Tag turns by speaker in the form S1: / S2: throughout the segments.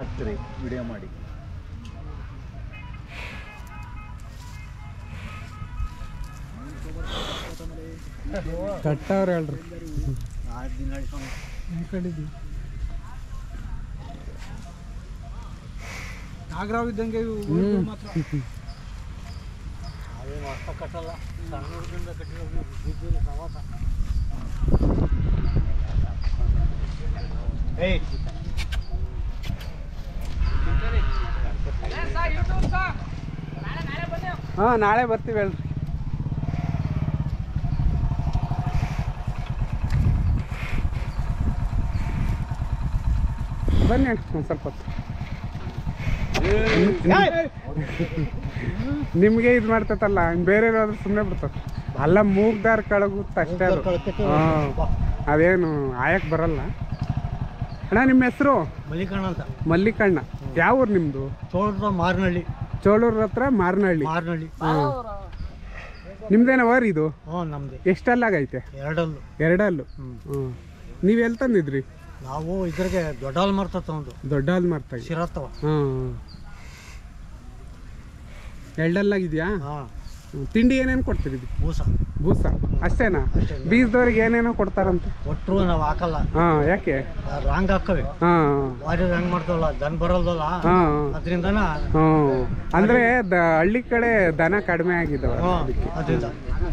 S1: ಹಾಕ್ತೀರಿ ವಿಡಿಯೋ ಮಾಡಿ
S2: ಕಟ್ಟವ್ರು ಹೇಳ್ರಿ
S1: ಆರು ದಿನ ಹಿಡ್ಕೊಂಡು
S2: ಈ ಕಡಿದಿ ನಾಗರಾವ್ ಇದ್ದಂಗೆ ಇವು ಊರುಗಳು ಮಾತ್ರ
S1: ಅವೇನು ಅರ್ಥ ಕಟ್ಟಲ್ಲ ಸಣ್ಣ ಹುಡುಗರಿಂದ ಕಟ್ಟಿರೋದು ಬಿದ್ದಿಲ್ಲ ಸವಾಸ ಏಯ್
S2: ಹಾಂ ನಾಳೆ ಬರ್ತೀವಿ ಹೇಳ್ರಿ ಬನ್ನಿ ಅಣ್ಣ ಒಂದು ಸ್ವಲ್ಪ ಹೊತ್ತು ನಿಮಗೆ ಇದು ಮಾಡ್ತೈತಲ್ಲ ಹಂಗೆ ಬೇರೆ ಆದ್ರೆ ಸುಮ್ಮನೆ ಬಿಡ್ತದೆ ಅಲ್ಲ ಮೂಗ್ದಾರ ಕಳಗುತ್ತ ಅಷ್ಟೇ ಅದು ಹಾಂ ಅದೇನು ಆಯಕ್ಕೆ ಬರಲ್ಲ ಅಣ್ಣ ನಿಮ್ಮ ಹೆಸರು
S1: ಮಲ್ಲಿಕಣ್ಣ ಅಂತ
S2: ಮಲ್ಲಿಕಣ್ಣ ಯಾವ ಊರು ನಿಮ್ಮದು
S1: ಚೋಳದ ಮಾರನಹಳ್ಳಿ
S2: ಚೋಳೂರ್ ಹತ್ರ ಮಾರನಹಳ್ಳಿ
S1: ಮಾರನಹಳ್ಳಿ
S2: ನಿಮ್ದೇನ ವರ್ ಇದು
S1: ಹ್ಞೂ ನಮ್ದು
S2: ಎಷ್ಟಲ್ಲಾಗೈತೆ
S1: ಎರಡಲ್ಲು
S2: ಎರಡಲ್ಲು
S1: ಹ್ಮ್.
S2: ಹ್ಞೂ ನೀವು ಎಲ್ಲಿ ತಂದಿದ್ರಿ
S1: ನಾವು ಇದ್ರಿಗೆ ದೊಡ್ಡ ಹಾಲ್ ಮಾರ್ತತ ಒಂದು
S2: ದೊಡ್ಡ ಹಾಲ್ ಮಾರ್ತಾಗಿ
S1: ಶಿರತ್ತವ
S2: ಹಾಂ ಎರಡಲ್ಲಾಗಿದೆಯಾ
S1: ಹಾಂ
S2: ತಿಂಡಿ ಏನೇನು ಕೊಡ್ತೀರಿ ಇದು
S1: ಬೂಸ
S2: ಬೂಸ ಅಷ್ಟೇನಾ ಬೀಜದವ್ರಿಗೆ ಏನೇನೋ ಕೊಡ್ತಾರಂತೆ
S1: ಒಟ್ಟರು ನಾವು ಹಾಕಲ್ಲ
S2: ಹಾಂ ಯಾಕೆ
S1: ರಾಂಗ್ ಹಾಕವೆ
S2: ಹಾಂ
S1: ವಾರಿ ಹೆಂಗ್ ಮಾಡ್ತಾವಲ್ಲ ದನ ಬರಲ್ದಲ್ಲ
S2: ಹಾಂ
S1: ಅದರಿಂದನ
S2: ಹ್ಞೂ ಅಂದರೆ ದ ಹಳ್ಳಿ ಕಡೆ ದನ ಕಡಿಮೆ ಆಗಿದ್ದಾವೆ
S1: ಹ್ಞೂ
S2: ಅದಕ್ಕೆ
S1: ಅದರಿಂದ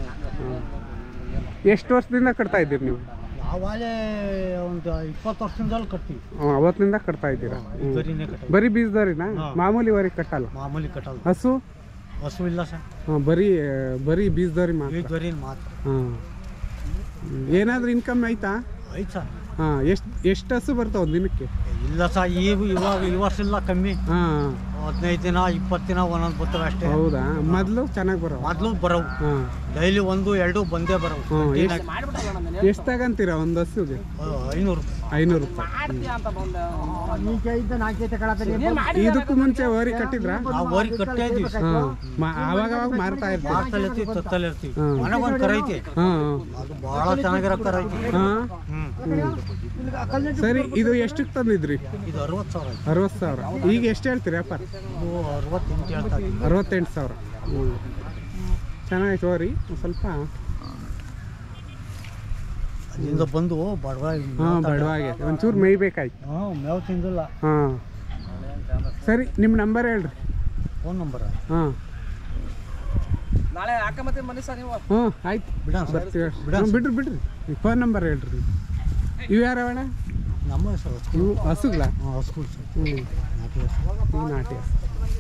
S2: ಎಷ್ಟು ವರ್ಷದಿಂದ ಕಟ್ತಾ ಇದ್ದೀರಿ ನೀವು
S1: ನಾವಾಗಲೇ ಒಂದು ಇಪ್ಪತ್ತು ವರ್ಷದಿಂದಲೂ ಕಟ್ತೀವಿ
S2: ಹ್ಞೂ ಅವತ್ತಿನಿಂದ ಕಟ್ತಾ ಇದ್ದೀರಾ ಹ್ಞೂ
S1: ಬರೀನೇ ಕಟ್ಟ
S2: ಬರೀ ಬೀಜದವ್ರಿನಾ
S1: ಹಾ.
S2: ಮಾಮೂಲಿ ವರಿ ಕಟ್ಟಲ್ಲ
S1: ಮಾಮೂಲಿ ಕಟ್ಟಲ್ಲ
S2: ಹಸು
S1: ಹಸು ಇಲ್ಲ ಸರ್
S2: ಹಾಂ ಬರೀ ಬರೀ ಬೀಜದವ್ರಿ ಮಾತ್ರ
S1: ಈ ದ್ವರಿನ ಮಾತ್ರ
S2: ಹಾಂ ಏನಾದರೂ ಇನ್ಕಮ್ ಆಯ್ತಾ
S1: ಐತೆ ಸರ್
S2: ಹಾಂ ಎಷ್ಟು ಎಷ್ಟು ಹಸು ಬರ್ತಾವ ಒಂದು ದಿನಕ್ಕೆ
S1: ಇಲ್ಲ ಸರ್ ಈ ಇವಾಗ ಈ ವರ್ಷ ಇಲ್ಲ ಕಮ್ಮಿ
S2: ಹಾಂ
S1: ಹದಿನೈದು ದಿನ ಇಪ್ಪತ್ತು ದಿನ ಒಂದೊಂದು ಬರ್ತವೆ ಅಷ್ಟೇ
S2: ಹೌದಾ ಮೊದಲು ಚೆನ್ನಾಗಿ ಬರೋ
S1: ಮೊದಲು ಬರವು
S2: ಹಾಂ
S1: ಡೈಲಿ ಒಂದು ಎರಡು ಬಂದೇ ಬರವು
S2: ಹಾಂ ಎಷ್ಟು ಎಷ್ಟು ತಗಂತೀರಾ ಒಂದು ಹಸುಗೆ
S1: ಐನೂರು
S2: ಐನೂರು ರೂಪಾಯಿ ಇದಕ್ಕೂ ಮುಂಚೆ ವರಿ ಕಟ್ಟಿದ್ರಾ
S1: ನಾವು ಓರಿ ಕಟ್ಟೇ ಇದೀವಿ
S2: ಹಾಂ ಆವಾಗ ಅವಾಗ ಮಾರ್ತಾ ಇರ್ತೀವಿ
S1: ಮಾರ್ತಲ್ಲಿ ಇರ್ತೀವಿ ತತ್ತಲ್ಲಿ ಇರ್ತೀವಿ
S2: ಹ್ಮ್.
S1: ಮನೆಗೆ ಒಂದು ಕರ ಐತಿ
S2: ಹಾಂ
S1: ಅದು ಭಾಳ ಚೆನ್ನಾಗಿರೋ ಕರ ಐತಿ
S2: ಹಾಂ
S1: ಹ್ಞೂ
S2: ಸರಿ ಇದು ಎಷ್ಟಕ್ಕೆ ತಂದಿದ್ರಿ
S1: ಇದು ಅರವತ್ತು ಸಾವಿರ ಐತಿ
S2: ಅರವತ್ತು ಸಾವಿರ ಈಗ ಎಷ್ಟು ಹೇಳ್ತೀರಿ ವ್ಯಾಪಾರ
S1: ಇದು ಅರವತ್ತೆಂಟು ಹೇಳ್ತಾ ಇದ್ದೀವಿ
S2: ಅರವತ್ತೆಂಟು ಸಾವಿರ ಹ್ಞೂ ಚೆನ್ನಾಗೈತೆ ಹೋರಿ ಒಂದು ಸ್ವಲ್ಪ
S1: ಅಲ್ಲಿಂದ ಬಂದು ಬಡವ
S2: ಹಾಂ ಬಡವಾಗೆ ಒಂಚೂರು ಮೇಯ್ಬೇಕಾಯ್ತು
S1: ಹ್ಞೂ ಮೇವು ತಿಂದಿಲ್ಲ
S2: ಹಾಂ ಸರಿ ನಿಮ್ಮ ನಂಬರ್ ಹೇಳ್ರಿ
S1: ಫೋನ್ ನಂಬರ್
S2: ಹಾಂ
S3: ನಾಳೆ ಹಾಕಮತ್ತೆ ಮನೆ ಸರ್ ನೀವು
S2: ಹ್ಞೂ ಆಯ್ತು
S1: ಬಿಡೋಣ ಸರ್
S2: ಬರ್ತೀವಿ
S1: ಬಿಡೋಣ
S2: ಹ್ಞೂ, ಬಿಡ್ರಿ ಬಿಡ್ರಿ ಫೋನ್ ನಂಬರ್ ಹೇಳ್ರಿ ನೀವು. ಇವು ಯಾರವಣ
S1: ನಮ್ಮ ಹೆಸರು
S2: ಇವು ಹಸುಗಳ
S1: ಹಾಂ ಹಸ್ಕೂಲ್ ಸರ್
S2: ಹ್ಞೂ
S1: ನಾಟಿ ಹಸು
S2: ಈ ನಾಟಿ ಹಸು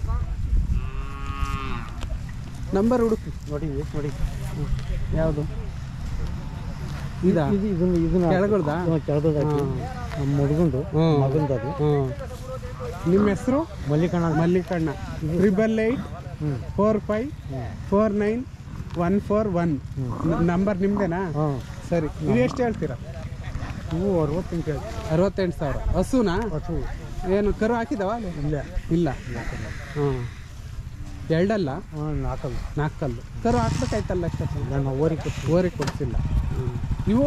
S2: ನಂಬರ್ ಹುಡುಕಿ
S1: ನೋಡಿ ನೋಡಿ
S2: ಯಾವುದು ಇದಾ
S1: ಇದು ಇದನ್ನ ಇದನ್ನ
S2: ಕೆಳಗಳ್ದಾ?
S1: ಕೆಳಗದ
S2: ಹಾಂ
S1: ನಮ್ಮ ಹುಡುಗಂದು
S2: ಹ್ಮ್.
S1: ಮಗಂದು ಅದು
S2: ಹ್ಞೂ ನಿಮ್ಮ ಹೆಸರು
S1: ಮಲ್ಲಿಕಣ್ಣ
S2: ಮಲ್ಲಿಕಣ್ಣ ತ್ರಿಬಲ್ ಏಯ್ಟ್
S1: ಹ್ಞೂ
S2: four five four nine one four one number ನಿಮ್ಮದೇನಾ
S1: ಹಾಂ
S2: ಸರಿ ನೀವು ಎಷ್ಟು ಹೇಳ್ತೀರಾ
S1: ಇವು ಅರವತ್ತೆಂಟು ಹೇಳಿ
S2: ಅರವತ್ತೆಂಟು ಸಾವಿರ ಹಸುನಾ
S1: ಹಸು
S2: ಏನು ಕರು ಹಾಕಿದಾವ ಅಲ್ಲಿ
S1: ಇಲ್ಲ
S2: ಇಲ್ಲ ಹಾಂ ಎರಡಲ್ಲ
S1: ಹಾಂ ನಾಲ್ಕಲ್ಲ
S2: ನಾಲ್ಕಲ್ಲು ಕರು ಹಾಕ್ಬೇಕಾಯ್ತಲ್ಲ ಅಷ್ಟೊತ್ತು
S1: ನಾನು ಓರಿ ಕೊಟ್ಟು
S2: ಓರಿಗೆ ಕೊಡ್ಸಿಲ್ಲ ಹ್ಮ್. ಇವು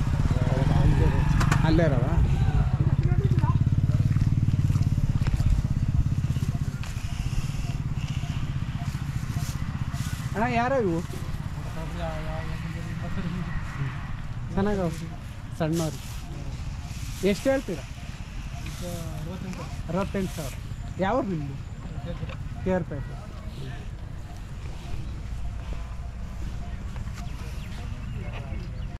S2: ಅಲ್ಲೇ ಇರವ ಅಣ್ಣ ಯಾರೋ ಇವು ಚೆನ್ನಾಗವ ಸಣ್ಣವ್ರು ಎಷ್ಟು ಹೇಳ್ತೀರಾ ಅರವತ್ತೆಂಟು ಸಾವಿರ ಯಾವ ನಿಮ್ಮದು ಕೆ ಆರ್ ಪೇಟೆ